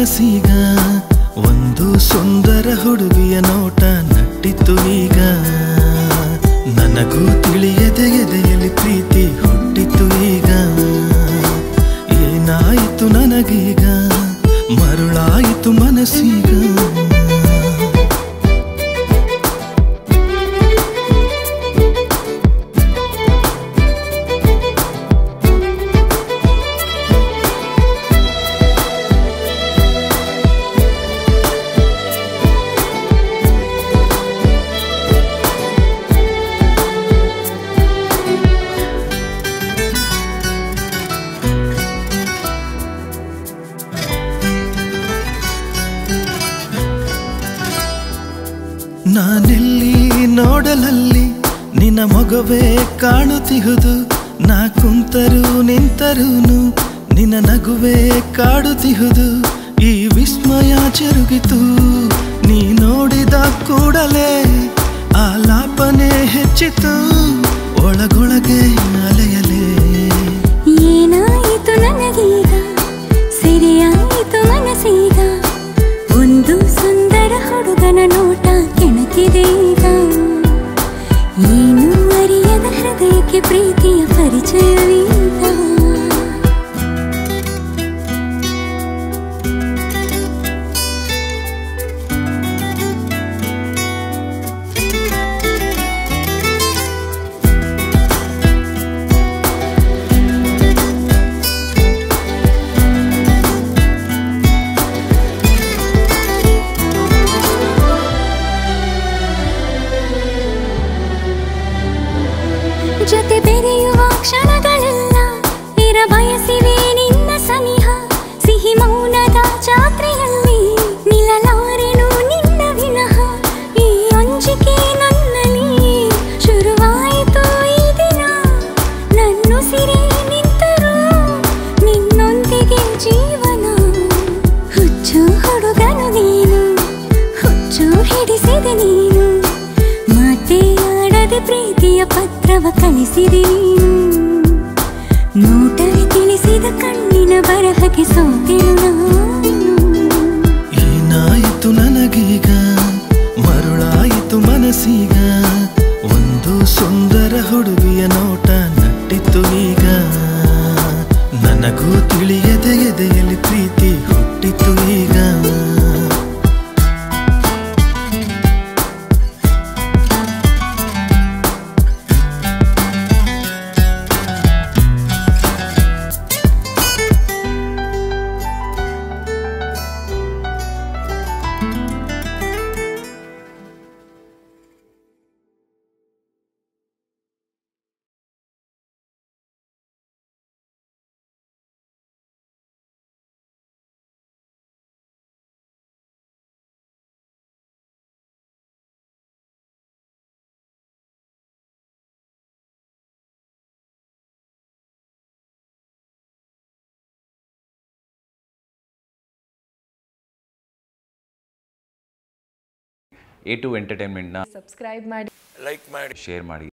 ಮನಸ್ಸೀಗ ಒಂದು ಸುಂದರ ಹುಡುಗಿಯ ನೋಟ ನಟ್ಟಿತ್ತು ಈಗ ನನಗೂ ತಿಳಿಯದೆ ಎದೆಯಲ್ಲಿ ಪ್ರೀತಿ ಹುಟ್ಟಿತು ಈಗ ಏನಾಯಿತು ನನಗೀಗ ಮರುಳಾಯಿತು ಮನಸ್ಸೀಗ ನಾನೆಲ್ಲಿ ನೋಡಲಲ್ಲಿ ನಿನ್ನ ಮಗವೇ ಕಾಣುತ್ತಿಹುದು ನಾ ಕುಂತರು ನಿಂತರೂನು ನಿನ್ನ ನಗುವೇ ಕಾಡುತ್ತಿಹುದು ಈ ವಿಸ್ಮಯ ಜರುಗಿತು ನೀ ನೋಡಿದ ಕೂಡಲೇ ಆಲಾಪನೆ ಹೆಚ್ಚಿತು ಒಳಗೊಳಗೆ ಅಲೆಯಲೇ ಏನಾಯಿತು ನನಗೀಗ ಸರಿಯಾಯಿತು ಮನಸ್ಸೀಗ ಒಂದು ಸುಂದರ ಹುಡುಗನ ನೋಟ ಕೆಣಕಿದೆ ಈಗ ಏನು ಅರಿಯದ ಹೃದಯಕ್ಕೆ ಪ್ರೀತಿಯ ಪರಿಚಯವೀಗ ಜೊತೆ ಬೆರೆಯುವ ಕ್ಷಣಗಳೆಲ್ಲ ಇರ ಬಯಸಿವೆ ನಿನ್ನ ಸನಿಹ ಸಿಹಿ ಮೌನದ ಜಾತ್ರೆಯಲ್ಲಿ ನಿಲ್ಲಲಾರೆನು ನಿನ್ನ ವಿನಃ ಈ ಅಂಜಿಕೆ ನನ್ನಲ್ಲಿ ಶುರುವಾಯಿತು ಈ ದಿನ ನನ್ನುಸಿರೇ ನಿಂತರು ನಿನ್ನೊಂದಿಗೆ ಜೀವನ ಹುಚ್ಚು ಹುಡುಗನು ನೀನು ಹುಚ್ಚು ಹಿಡಿಸಿದೆ ನೀನು ಮಾತೆಯಾಡದೆ ಪ್ರೀತಿಯ ಪತ್ರವ ಕಳಿಸಿದೆ ನೀನು ನೋಟವೇ ತಿಳಿಸಿದ ಕಣ್ಣಿನ ಬರಹಕ್ಕೆ ಸೋತೆನು ನಾನು ಏನಾಯಿತು ನನಗೀಗ ಮರುಳಾಯಿತು ಮನಸ್ಸೀಗ ಒಂದು ಸುಂದರ ಹುಡುಗಿಯ ನೋಟ ನಟ್ಟಿತ್ತು ಈಗ ನನಗೂ ತಿಳಿಯದೆ ಎದೆಯಲ್ಲಿ ಪ್ರೀತಿ ಹುಟ್ಟಿತು ಈಗ ಎ ಟು ಎಂಟರ್ಟೈನ್ಮೆಂಟ್ನ ಸಬ್ಸ್ಕ್ರೈಬ್ ಮಾಡಿ ಶೇರ್ ಮಾಡಿ